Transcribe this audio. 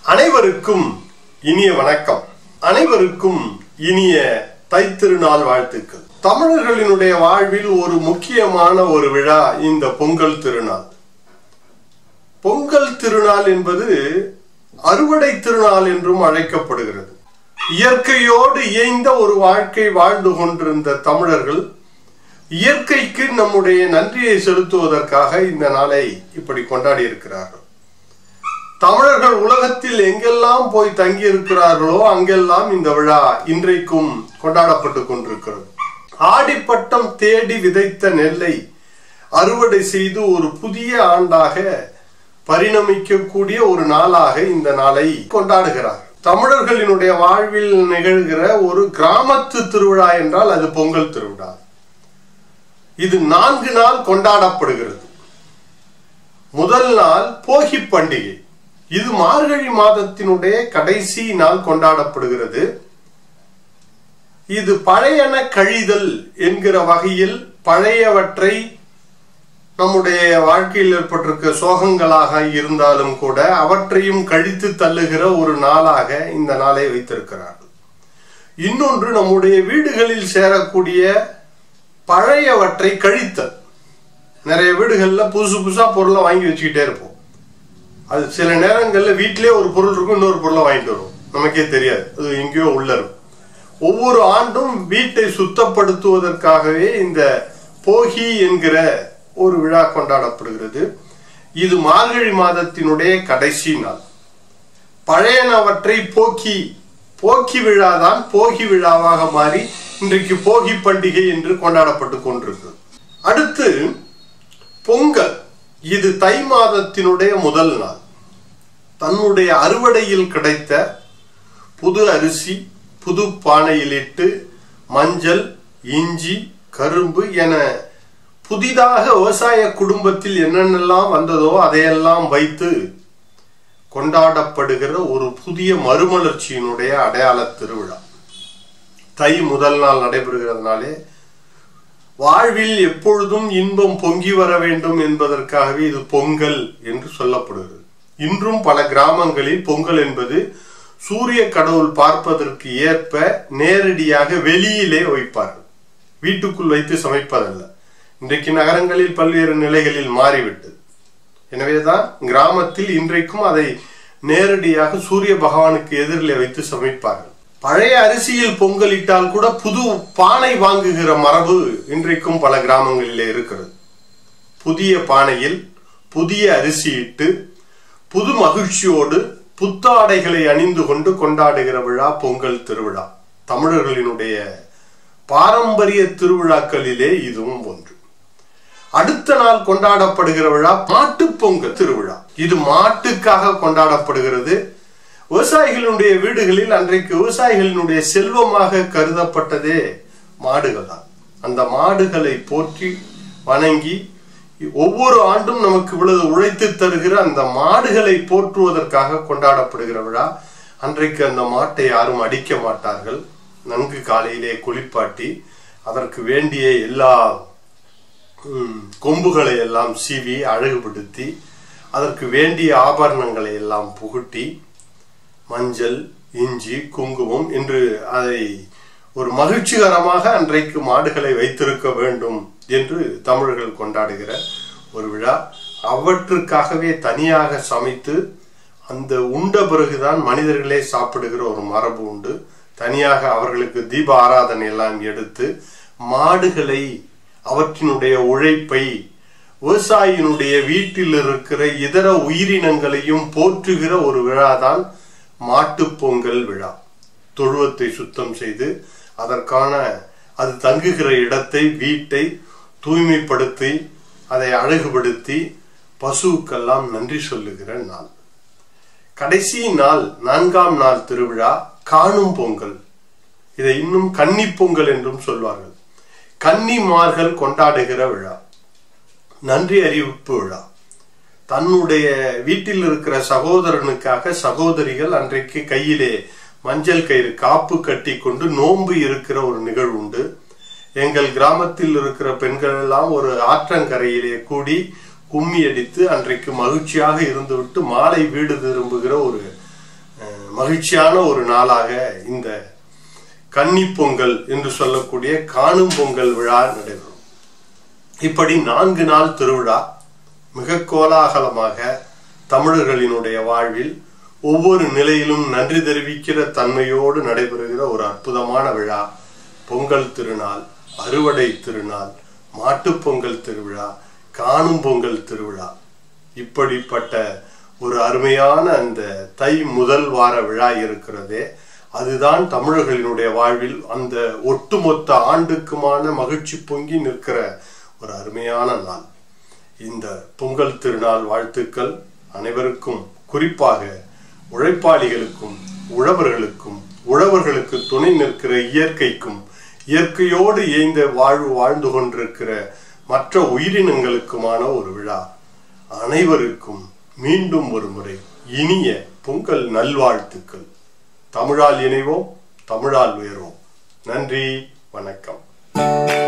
அனைவருக்கும் இனிய வணக்கம் அனைவருக்கும் இனிய தைத்திருநாள் வாழ்த்துக்கள் தமிழர்களினுடைய வாழ்வில் ஒரு முக்கியமான ஒரு விழா இந்த பொங்கல் திருநாள் பொங்கல் திருநாள் என்பது அறுவடை திருநாள் என்றும் அழைக்கப்படுகிறது இயற்கையோடு இயைந்த ஒரு வாழ்க்கை வாழ்ந்து கொண்டிருந்த தமிழர்கள் இயற்கைக்கு நம்முடைய நன்றியை செலுத்துவதற்காக இந்த நாளை இப்படி கொண்டாடி இருக்கிறார்கள் தமிழர்கள் உலகத்தில் எங்கெல்லாம் போய் தங்கி இருக்கிறார்களோ அங்கெல்லாம் இந்த விழா இன்றைக்கும் கொண்டாடப்பட்டு கொண்டிருக்கிறது ஆடிப்பட்டம் தேடி விதைத்த நெல்லை அறுவடை செய்து ஒரு புதிய ஆண்டாக பரிணமிக்கக்கூடிய ஒரு நாளாக இந்த நாளை கொண்டாடுகிறார் தமிழர்களினுடைய வாழ்வில் நிகழ்கிற ஒரு கிராமத்து திருவிழா என்றால் அது பொங்கல் திருவிழா இது நான்கு நாள் கொண்டாடப்படுகிறது முதல் நாள் போகி பண்டிகை இது மார்கழி மாதத்தினுடைய கடைசி நாள் கொண்டாடப்படுகிறது இது பழையன கழிதல் என்கிற வகையில் பழையவற்றை நம்முடைய வாழ்க்கையில் ஏற்பட்டிருக்க சோகங்களாக இருந்தாலும் கூட அவற்றையும் கழித்து தள்ளுகிற ஒரு நாளாக இந்த நாளை வைத்திருக்கிறார்கள் இன்னொன்று நம்முடைய வீடுகளில் சேரக்கூடிய பழையவற்றை கழித்தல் நிறைய வீடுகள்ல புதுசு புதுசா பொருளை வாங்கி வச்சுக்கிட்டே இருப்போம் அது சில நேரங்கள்ல வீட்டிலே ஒரு பொருள் இருக்கும் இன்னொரு பொருளை வாங்கிட்டு வரும் நமக்கே தெரியாது அது எங்கேயோ உள்ள இருக்கும் ஒவ்வொரு ஆண்டும் வீட்டை சுத்தப்படுத்துவதற்காகவே இந்த போகி என்கிற ஒரு விழா கொண்டாடப்படுகிறது இது மார்கழி மாதத்தினுடைய கடைசி நாள் பழையனவற்றை போக்கி போக்கி விழா தான் போகி விழாவாக மாறி இன்றைக்கு போகி பண்டிகை என்று கொண்டாடப்பட்டு கொண்டிருக்கு அடுத்து பொங்கல் இது தை மாதத்தினுடைய முதல் நாள் தன்னுடைய அறுவடையில் கிடைத்த புது அரிசி புது பானையிலிட்டு மஞ்சள் இஞ்சி கரும்பு என புதிதாக விவசாய குடும்பத்தில் என்னென்னலாம் வந்ததோ அதையெல்லாம் வைத்து கொண்டாடப்படுகிற ஒரு புதிய மறுமலர்ச்சியினுடைய அடையாள திருவிழா தை முதல் நாள் நடைபெறுகிறதுனாலே வாழ்வில் எப்பொழுதும் இன்பம் பொங்கி வர வேண்டும் என்பதற்காகவே இது பொங்கல் என்று சொல்லப்படுகிறது இன்றும் பல கிராமங்களில் பொங்கல் என்பது சூரிய கடவுள் பார்ப்பதற்கு ஏற்ப நேரடியாக வெளியிலே வைப்பார்கள் வீட்டுக்குள் வைத்து சமைப்பதல்ல இன்றைக்கு நகரங்களில் பல்வேறு நிலைகளில் மாறிவிட்டது எனவேதான் கிராமத்தில் இன்றைக்கும் அதை நேரடியாக சூரிய பகவானுக்கு எதிரில் வைத்து சமைப்பார்கள் பழைய அரிசியில் பொங்கலிட்டால் கூட புது பானை வாங்குகிற மரபு இன்றைக்கும் பல கிராமங்களிலே இருக்கிறது புதிய பானையில் புதிய அரிசி இட்டு புது மகிழ்ச்சியோடு புத்தாடைகளை அணிந்து கொண்டு கொண்டாடுகிற விழா பொங்கல் திருவிழா தமிழர்களினுடைய பாரம்பரிய திருவிழாக்களிலே இதுவும் ஒன்று அடுத்த நாள் கொண்டாடப்படுகிற விழா மாட்டுப் பொங்கல் திருவிழா இது மாட்டுக்காக கொண்டாடப்படுகிறது விவசாயிகளுடைய வீடுகளில் அன்றைக்கு விவசாயிகளினுடைய செல்வமாக கருதப்பட்டதே மாடுகள் தான் அந்த மாடுகளை போற்றி வணங்கி ஒவ்வொரு ஆண்டும் நமக்கு இவ்வளவு உழைத்து தருகிற அந்த மாடுகளை போற்றுவதற்காக கொண்டாடப்படுகிற விழா அன்றைக்கு அந்த மாட்டை யாரும் அடிக்க மாட்டார்கள் நன்கு காலையிலே குளிப்பாட்டி அதற்கு வேண்டிய எல்லா கொம்புகளை எல்லாம் சீவி அழகுபடுத்தி அதற்கு வேண்டிய ஆபரணங்களை எல்லாம் புகுட்டி மஞ்சள் இஞ்சி குங்குமம் என்று அதை ஒரு மகிழ்ச்சிகரமாக அன்றைக்கு மாடுகளை வைத்திருக்க வேண்டும் என்று தமிழர்கள் கொண்டாடுகிற ஒரு விழா அவற்றுக்காகவே தனியாக சமைத்து அந்த உண்ட பிறகுதான் மனிதர்களே சாப்பிடுகிற ஒரு மரபு உண்டு தனியாக அவர்களுக்கு தீப ஆராதனை எல்லாம் எடுத்து மாடுகளை அவற்றினுடைய உழைப்பை விவசாயியினுடைய வீட்டில் இருக்கிற இதர உயிரினங்களையும் போற்றுகிற ஒரு விழாதான் மாட்டுப் பொங்கல் விழா தொழுவத்தை சுத்தம் செய்து அதற்கான அது தங்குகிற இடத்தை வீட்டை தூய்மைப்படுத்தி அதை அழகுபடுத்தி பசுவுக்கெல்லாம் நன்றி சொல்லுகிற நாள் கடைசி நாள் நான்காம் நாள் திருவிழா காணும் பொங்கல் இதை இன்னும் கன்னி பொங்கல் என்றும் சொல்வார்கள் கன்னிமார்கள் கொண்டாடுகிற விழா நன்றி அறிவிப்பு விழா தன்னுடைய வீட்டில் இருக்கிற சகோதரனுக்காக சகோதரிகள் அன்றைக்கு கையிலே மஞ்சள் கயிறு காப்பு கட்டி கொண்டு நோன்பு இருக்கிற ஒரு நிகழ்வு உண்டு எங்கள் கிராமத்தில் இருக்கிற பெண்கள் எல்லாம் ஒரு ஆற்றங்கரையிலே கூடி கும்மி அடித்து அன்றைக்கு மகிழ்ச்சியாக இருந்துவிட்டு மாலை வீடு திரும்புகிற ஒரு மகிழ்ச்சியான ஒரு நாளாக இந்த கன்னி பொங்கல் என்று சொல்லக்கூடிய காணும் பொங்கல் விழா நடைபெறும் இப்படி நான்கு நாள் திருவிழா மிக கோலாகலமாக தமிழர்களினுடைய வாழ்வில் ஒவ்வொரு நிலையிலும் நன்றி தெரிவிக்கிற தன்மையோடு நடைபெறுகிற ஒரு அற்புதமான விழா பொங்கல் திருநாள் அறுவடை திருநாள் மாட்டுப் பொங்கல் திருவிழா காணும் பொங்கல் திருவிழா இப்படிப்பட்ட ஒரு அருமையான அந்த தை முதல் வார விழா இருக்கிறதே அதுதான் தமிழர்களினுடைய வாழ்வில் அந்த ஒட்டுமொத்த ஆண்டுக்குமான மகிழ்ச்சி பொங்கி நிற்கிற ஒரு அருமையான நாள் இந்த பொங்கல் திருநாள் வாழ்த்துக்கள் அனைவருக்கும் குறிப்பாக உழைப்பாளிகளுக்கும் உழவர்களுக்கும் உழவர்களுக்கு துணை நிற்கிற இயற்கைக்கும் இயற்கையோடு இயைந்த வாழ்வு வாழ்ந்து கொண்டிருக்கிற மற்ற உயிரினங்களுக்குமான ஒரு விழா அனைவருக்கும் மீண்டும் ஒரு முறை இனிய பொங்கல் நல்வாழ்த்துக்கள் தமிழால் இணைவோம் தமிழால் உயர்வோம் நன்றி வணக்கம்